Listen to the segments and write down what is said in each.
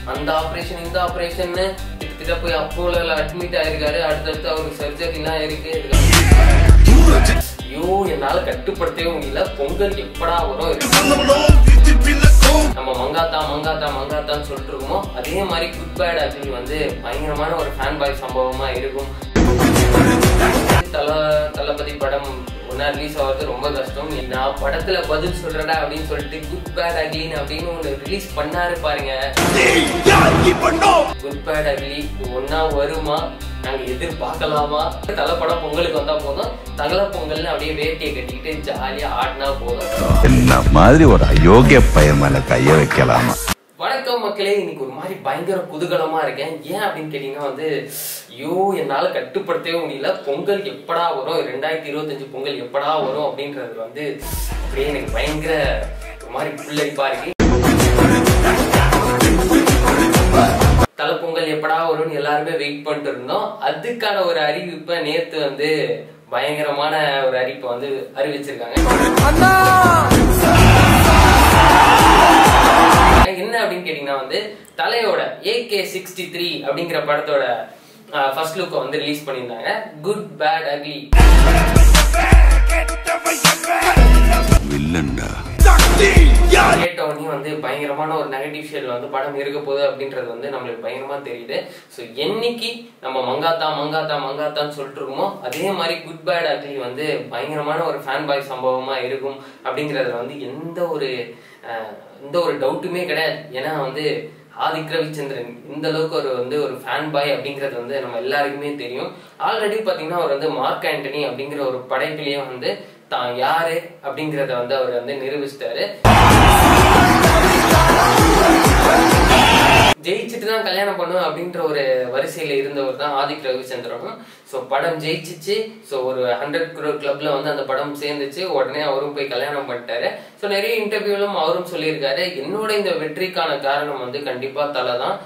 அந்த ஆப்ரேஷன் இந்த ஆப்ரேஷன் கிட்டத்தட்ட போய் அப்போல அட்மிட் ஆயிருக்காரு அடுத்தடுத்து அவருக்கு சர்ஜரிலாம் இருக்கு ஐயோ என்னால கட்டுப்படுத்தவே முடியல பொங்கல் எப்படா வரும் நம்ம மங்காத்தா மங்காத்தா மங்காத்தான்னு சொல்லிட்டு இருக்கோமோ அதே மாதிரி குட் பேட் அக்னி வந்து பயங்கரமான ஒரு ஃபேன் பாய் சம்பவமா இருக்கும் தல தளபதி படம் ஒன்னா ரிலீஸ் ஆகிறது ரொம்ப கஷ்டம் நான் படத்துல பதில் சொல்றடா அப்படின்னு சொல்லிட்டு குட் பேட் அக்லின் அப்படின்னு ஒன்று ரிலீஸ் பண்ணாரு பாருங்க குட் பேட் அக்லி ஒன்னா வருமா நாங்க எதிர்பார்க்கலாமா தலை படம் பொங்கலுக்கு வந்தா போதும் தகல பொங்கல்னு அப்படியே வேட்டியை கட்டிக்கிட்டு ஜாலியா ஆடினா போதும் என்ன மாதிரி ஒரு அயோக்கிய பையன் மேல கைய வைக்கலாமா வணக்கம் மக்களே இன்னைக்கு ஒரு மாதிரி பயங்கர குதூகலமா இருக்கேன் ஏன் அப்படின்னு கேட்டீங்கன்னா வந்து ஐயோ என்னால கட்டுப்படுத்தவே முடியல பொங்கல் எப்படா வரும் ரெண்டாயிரத்தி இருபத்தஞ்சு பொங்கல் எப்படா வரும் அப்படின்றது வந்து அப்படியே எனக்கு பயங்கர ஒரு மாதிரி புல்லரிப்பா இருக்கு தலை பொங்கல் எப்படா வரும்னு எல்லாருமே வெயிட் பண்ணிட்டு இருந்தோம் அதுக்கான ஒரு அறிவிப்பை நேத்து வந்து பயங்கரமான ஒரு அறிவிப்பை வந்து அறிவிச்சிருக்காங்க என்ன அப்படின்னு கேட்டீங்கன்னா வந்து தலையோட ஏகே சிக்ஸ்டி த்ரீ அப்படிங்கிற படத்தோட ஃபர்ஸ்ட் லுக்கை வந்து ரிலீஸ் பண்ணியிருந்தாங்க குட் பேட் அக்லி வில்லன்டா கேட்டவனே வந்து பயங்கரமான ஒரு நெகட்டிவ் ஷேட்ல வந்து படம் இருக்க போகுது அப்படின்றது வந்து நம்மளுக்கு பயங்கரமா தெரியுது ஸோ என்னைக்கு நம்ம மங்காத்தா மங்காத்தா மங்காத்தான்னு சொல்லிட்டு இருக்கோமோ அதே மாதிரி குட் பேட் அக்லி வந்து பயங்கரமான ஒரு ஃபேன் பாய் சம்பவமா இருக்கும் அப்படிங்கறதுல வந்து எந்த ஒரு அஹ், எந்த ஒரு டவுட்டுமே கிடையாது ஏன்னா வந்து ஆதிக் ரவிச்சந்திரன் இந்த அளவுக்கு ஒரு வந்து ஒரு ஃபேன் பாய் அப்படிங்கிறது வந்து நம்ம எல்லாருக்குமே தெரியும் ஆல்ரெடி பாத்தீங்கன்னா அவர் வந்து மார்க் ஆண்டனி அப்படிங்கிற ஒரு படைப்பிலேயே வந்து தான் யாரு அப்படிங்கறத வந்து அவர் வந்து நிரூபிச்சிட்டாரு ஜெயிச்சுட்டு தான் கல்யாணம் பண்ணும் அப்படின்ற ஒரு வரிசையில இருந்தவர் தான் ஆதிக் ரவிச்சந்திரனும் ஸோ படம் ஜெயிச்சிச்சு ஸோ ஒரு ஹண்ட்ரட் குரோர் கிளப்ல வந்து அந்த படம் சேர்ந்துச்சு உடனே அவரும் போய் கல்யாணம் பண்ணிட்டாரு ஸோ நிறைய இன்டர்வியூலும் அவரும் சொல்லியிருக்காரு என்னோட இந்த வெற்றிக்கான காரணம் வந்து கண்டிப்பா தலை தான்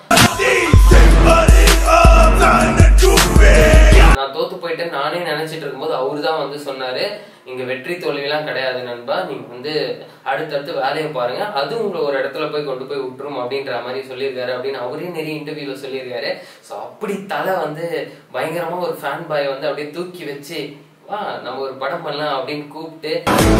நான் தோத்து போயிட்டேன் நானே நினைச்சிட்டு இருக்கும்போது அவரு தான் வந்து சொன்னாரு இங்க வெற்றி தோல்விலாம் கிடையாது நண்பா நீங்க வந்து அடுத்தடுத்து வேலையை பாருங்க அது உங்களை ஒரு இடத்துல போய் கொண்டு போய் விட்டுரும் அப்படின்ற மாதிரி சொல்லியிருக்காரு அப்படின்னு அவரே நிறைய இன்டர்வியூல சொல்லியிருக்காரு ஸோ அப்படி தலை வந்து பயங்கரமா ஒரு ஃபேன் பாய் வந்து அப்படியே தூக்கி வச்சு வா நம்ம ஒரு படம் பண்ணலாம் அப்படின்னு கூப்பிட்டு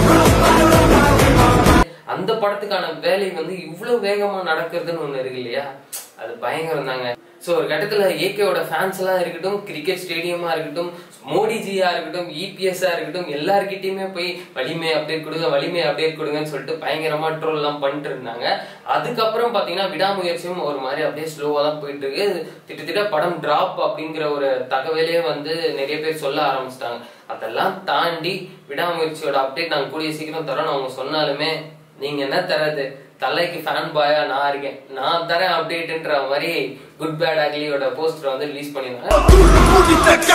அந்த படத்துக்கான வேலை வந்து இவ்வளவு வேகமா நடக்கிறதுன்னு ஒண்ணு இருக்கு இல்லையா அது பயங்கரம் தாங்க சோ ஒரு கட்டத்துல ஏகேவோட ஃபேன்ஸ் எல்லாம் இருக்கட்டும் கிரிக்கெட் ஸ்டேடியமா இருக்கட்டும் மோடிஜியா இருக்கட்டும் இபிஎஸ்ஆ இருக்கட்டும் எல்லார்கிட்டயுமே போய் வலிமை அப்டேட் கொடுங்க வலிமை அப்டேட் கொடுங்கன்னு சொல்லிட்டு பயங்கரமா ட்ரோல் எல்லாம் பண்ணிட்டு இருந்தாங்க அதுக்கப்புறம் பாத்தீங்கன்னா விடாமுயற்சியும் ஒரு மாதிரி அப்படியே ஸ்லோவா தான் போயிட்டு இருக்கு திட்டத்திட்ட படம் டிராப் அப்படிங்கிற ஒரு தகவலே வந்து நிறைய பேர் சொல்ல ஆரம்பிச்சிட்டாங்க அதெல்லாம் தாண்டி விடாமுயற்சியோட அப்டேட் நாங்க கூடிய சீக்கிரம் தரோம்னு அவங்க சொன்னாலுமே நீங்க என்ன தரது தலைக்கு ஃபேன் பாயா நான் இருக்கேன் நான் தரேன் அப்டேட்ன்ற மாதிரி குட் பேட் அக்லியோட போஸ்டர் வந்து ரிலீஸ் பண்ணிருந்தாங்க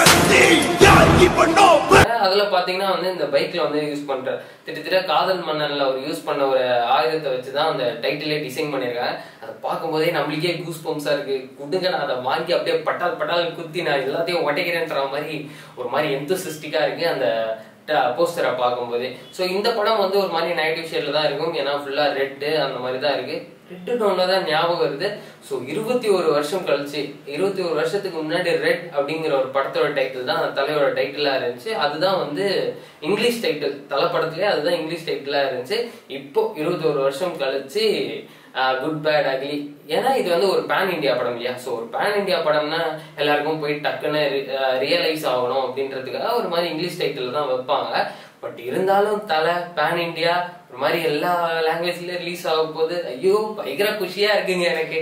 அதுல பாத்தீங்கன்னா வந்து இந்த பைக்ல வந்து யூஸ் பண்ற திட்டத்தட்ட காதல் மன்னன்ல ஒரு யூஸ் பண்ண ஒரு ஆயுதத்தை வச்சுதான் அந்த டைட்டிலே டிசைன் பண்ணிருக்காங்க அதை பார்க்கும்போதே நம்மளுக்கே கூஸ் பம்ப்ஸா இருக்கு குடுங்க நான் அதை வாங்கி அப்படியே பட்டால் பட்டால் குத்தி நான் எல்லாத்தையும் உடைக்கிறேன்ற மாதிரி ஒரு மாதிரி எந்தசிஸ்டிக்கா இருக்கு அந்த போஸ்டரை பார்க்கும்போது ஸோ இந்த படம் வந்து ஒரு மாதிரி நெகட்டிவ் ஷேட்ல தான் இருக்கும் ஏன்னா ஃபுல்லா ரெட்டு அந்த மாதிரி தான் இருக்கு ரெட்டு டோன்ல தான் ஞாபகம் வருது ஸோ இருபத்தி ஒரு வருஷம் கழிச்சு இருபத்தி ஒரு வருஷத்துக்கு முன்னாடி ரெட் அப்படிங்கிற ஒரு படத்தோட டைட்டில் தான் தலையோட டைட்டிலா இருந்துச்சு அதுதான் வந்து இங்கிலீஷ் டைட்டில் தலை படத்துலயே அதுதான் இங்கிலீஷ் டைட்டிலா இருந்துச்சு இப்போ இருபத்தி ஒரு வருஷம் கழிச்சு குட் பேட் அக்லி ஏன்னா இது வந்து ஒரு பேன் இந்தியா படம் இல்லையா ஸோ ஒரு பேன் இந்தியா படம்னா எல்லாருக்கும் போய் டக்குன்னு ரியலைஸ் ஆகணும் அப்படின்றதுக்காக ஒரு மாதிரி இங்கிலீஷ் டைட்டில் தான் வைப்பாங்க பட் இருந்தாலும் தலை பேன் இந்தியா ஒரு மாதிரி எல்லா லாங்குவேஜ்லயும் ரிலீஸ் ஆக போகுது ஐயோ பயங்கர குஷியா இருக்குங்க எனக்கு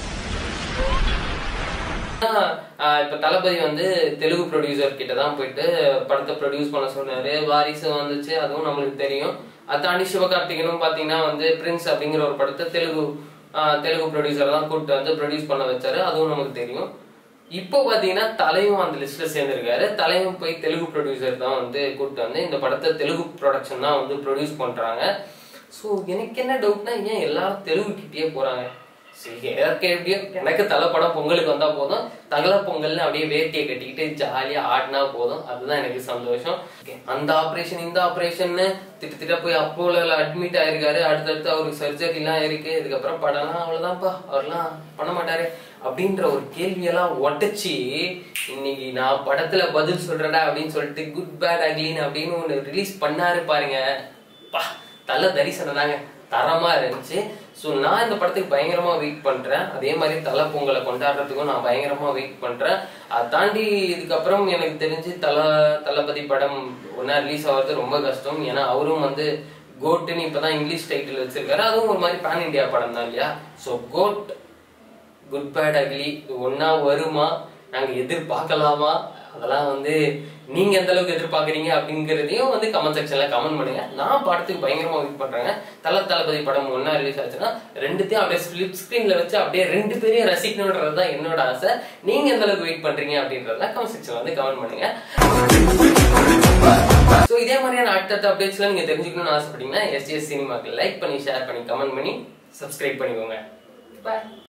ஆஹ் இப்ப தளபதி வந்து தெலுங்கு ப்ரொடியூசர் கிட்ட தான் போயிட்டு படத்தை ப்ரொடியூஸ் பண்ண சொன்னாரு வாரிசு வந்துச்சு அதுவும் நம்மளுக்கு தெரியும் அதை தாண்டி சிவகார்த்திகனும் பாத்தீங்கன்னா வந்து பிரின்ஸ் அப்படிங்கிற ஒரு படத்தை தெலுங்கு ஆஹ் தெலுங்கு ப்ரொடியூசர் தான் கூப்பிட்டு வந்து ப்ரொடியூஸ் பண்ண வச்சாரு அதுவும் நமக்கு தெரியும் இப்போ பாத்தீங்கன்னா தலையும் அந்த லிஸ்ட்ல சேர்ந்திருக்காரு தலையும் போய் தெலுங்கு ப்ரொடியூசர் தான் வந்து கூப்பிட்டு வந்து இந்த படத்தை தெலுங்கு ப்ரொடக்ஷன் தான் வந்து ப்ரொடியூஸ் பண்றாங்க ஸோ எனக்கு என்ன டவுட்னா ஏன் எல்லாரும் தெலுங்கு கிட்டேயே போறாங்க சரி, எனக்கு எப்படியோ எனக்கு தலை படம் பொங்கலுக்கு வந்தா போதும் தகல பொங்கல்னு அப்படியே வேட்டியை கட்டிக்கிட்டு ஜாலியா ஆடினா போதும் அதுதான் எனக்கு சந்தோஷம் Okay, அந்த ஆபரேஷன் இந்த ஆபரேஷன் திட்டு திட்ட போய் அப்போல அட்மிட் ஆயிருக்காரு அடுத்தடுத்து அவருக்கு சர்ஜரி எல்லாம் இருக்கு இதுக்கப்புறம் படம்லாம் அவ்வளவுதான்ப்பா அவர்லாம் பண்ண மாட்டாரு அப்படின்ற ஒரு கேள்வியெல்லாம் உடைச்சி இன்னைக்கு நான் படத்துல பதில் சொல்றேன்டா அப்படின்னு சொல்லிட்டு குட் பேட் அக்லின் அப்படின்னு ஒண்ணு ரிலீஸ் பண்ணாரு பாருங்க பா தல தரிசனம் தாங்க தரமா இருந்துச்சு ஸோ நான் இந்த படத்துக்கு பயங்கரமா வெயிட் பண்றேன் அதே மாதிரி தலை பொங்கலை கொண்டாடுறதுக்கும் நான் பயங்கரமா வெயிட் பண்றேன் அதை தாண்டி இதுக்கப்புறம் எனக்கு தெரிஞ்சு தல தளபதி படம் ஒன்னா ரிலீஸ் ஆகிறது ரொம்ப கஷ்டம் ஏன்னா அவரும் வந்து கோட்டுன்னு இப்பதான் இங்கிலீஷ் டைட்டில் வச்சிருக்காரு அதுவும் ஒரு மாதிரி பேன் இந்தியா படம் தான் இல்லையா so Goat Good Bad Ugly ஒன்னா வருமா நாங்க எதிர்பார்க்கலாமா அதெல்லாம் வந்து நீங்க எந்த அளவுக்கு எதிர்பார்க்கறீங்க அப்படிங்கறதையும் வந்து கமெண்ட் செக்ஷன்ல கமெண்ட் பண்ணுங்க நான் படத்துக்கு பயங்கரமா வெயிட் பண்றேங்க தல தளபதி படம் ஒன்னா ரிலீஸ் ஆச்சுன்னா ரெண்டுத்தையும் அப்படியே ஸ்பிளிட் ஸ்கிரீன்ல வச்சு அப்படியே ரெண்டு பேரையும் ரசிக்கணுன்றது தான் என்னோட ஆசை நீங்க எந்த அளவுக்கு வெயிட் பண்றீங்க அப்படின்றத கமெண்ட் செக்ஷன்ல வந்து கமெண்ட் பண்ணுங்க ஸோ இதே மாதிரியான அடுத்தடுத்த அப்டேட்ஸ்லாம் நீங்க தெரிஞ்சுக்கணும்னு ஆசைப்பட்டீங்கன்னா எஸ்டிஎஸ் சினிமாக்கு லைக் பண்ணி ஷேர் பண்ணி கமெண்ட் பண்ணி சப்ஸ்கிரைப் பண்ணிக்கோங்க பாய்